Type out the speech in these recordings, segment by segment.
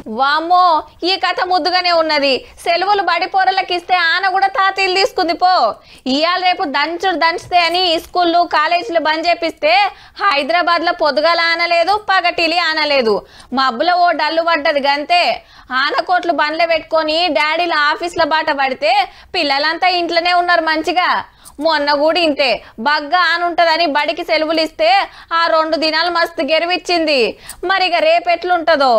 వామ్మో ఈ కథ ముద్దుగానే ఉన్నది సెలవులు బడి పోరలకి ఇస్తే ఆన కూడా తాతీలు తీసుకుంది పో ఇవాళ రేపు దంచుడు దంచితే అని స్కూళ్ళు కాలేజీలు బంద్ చేపిస్తే హైదరాబాద్ లో పొద్దుగాల ఆనలేదు పగటిలి ఆనలేదు మబ్బులో ఓ డల్లు పడ్డది గంతే ఆనకోట్లు బండ్లు పెట్టుకొని డాడీల ఆఫీస్ల బాట పడితే పిల్లలంతా ఇంట్లోనే ఉన్నారు మంచిగా మొన్న కూడా ఇంతే బగ్గా ఆనుంటదని బడికి సెలవులు ఇస్తే ఆ రెండు దినాలు మస్తు గెరివిచ్చింది మరి ఇక రేపెట్లుంటదో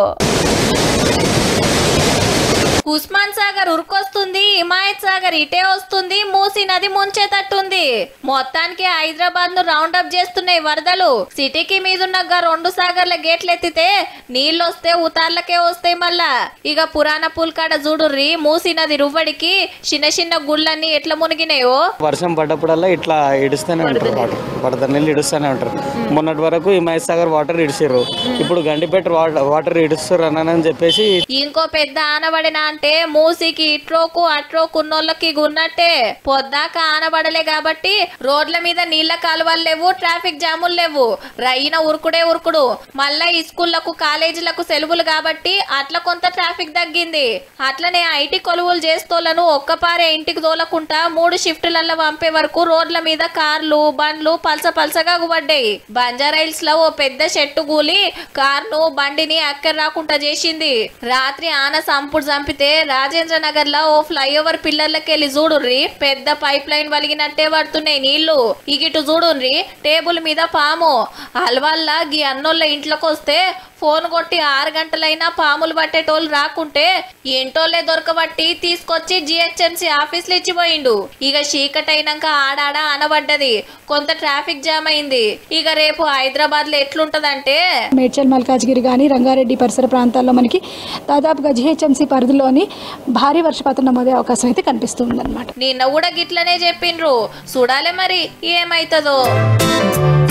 ఉస్మాన్ సాగర్ ఉరుకొస్తుంది హిమాయత్ సాగర్ ఇటే వస్తుంది మూసి నది ముంచేటట్టుంది మొత్తానికి హైదరాబాద్ ను రౌండ్ అప్ చేస్తున్నాయి వరదలు సిటీకి మీదున్న గా రెండు సాగర్ల గేట్లు ఎత్తితే నీళ్ళు వస్తే ఉతార్లకే వస్తాయి మళ్ళా ఇక పురాణ పుల్కాడ చూడుర్రి మూసి నది రువ్వడికి చిన్న చిన్న గుళ్ళన్నీ ఎట్లా మునిగినాయో వర్షం పడ్డప్పుడల్లా ఇట్లా ఇడుస్తూనే ఉంటారు వాటర్ వరద నీళ్ళు ఇడుస్తూనే ఉంటారు మొన్నటి వరకు ఈ మహేష్ సాగర్ వాటర్ ఇడిచారు ఇప్పుడు గండిపేట వా- వాటర్ ఇడుస్తారు అని చెప్పేసి ఇంకో పెద్ద ఆనబడిన అంటే మూసికి ఇట్రోకు అట్రోకు ఉన్నోళ్ళకి ఉన్నట్టే పొద్దాక ఆనబడలే కాబట్టి రోడ్ల మీద నీళ్ల కాలువలు లేవు ట్రాఫిక్ జాములు లేవు రైన ఉరుకుడే ఉరుకుడు మళ్ళా ఈ స్కూళ్లకు కాలేజీలకు సెలవులు కాబట్టి అట్లా కొంత ట్రాఫిక్ తగ్గింది అట్లనే ఐటీ కొలువులు చేస్తోళ్లను ఒక్కపారే ఇంటికి తోలకుండా మూడు షిఫ్టులలో పంపే వరకు రోడ్ల మీద కార్లు బండ్లు పల్స పల్సగా గుబడ్డాయి బంజారాయిల్స్ లో ఓ పెద్ద చెట్టు గూలి కార్ను బండిని అక్కర రాకుండా చేసింది రాత్రి ఆన సంపుడు చంపితే రాజేంద్ర నగర్ లో ఓ ఫ్లైఓవర్ పిల్లర్లకెళ్ళి చూడుర్రి పెద్ద పైప్ లైన్ వలిగినట్టే పడుతున్నాయి నీళ్లు ఇగిటు చూడుర్రి టేబుల్ మీద పాము అల్వాల్లా గీ అన్నోళ్ళ ఇంట్లోకి వస్తే ఫోన్ కొట్టి ఆరు గంటలైనా పాములు పట్టేటోళ్ళు రాకుంటే ఏంటోళ్ళే దొరకబట్టి తీసుకొచ్చి జిహెచ్ఎంసీ ఆఫీసులు ఇచ్చిపోయిండు ఇక చీకటైనాక ఆడాడ అనబడ్డది కొంత ట్రాఫిక్ జామ్ అయింది ఇక రేపు హైదరాబాద్ లో ఎట్లుంటదంటే మేడ్చల్ మల్కాజ్గిరి కానీ రంగారెడ్డి పరిసర ప్రాంతాల్లో మనకి దాదాపుగా జిహెచ్ఎంసీ పరిధిలోని భారీ వర్షపాతం నమోదే అవకాశం అయితే కనిపిస్తుందన్నమాట నిన్న కూడా గిట్లనే చెప్పిండ్రు చూడాలి మరి ఏమైతుందో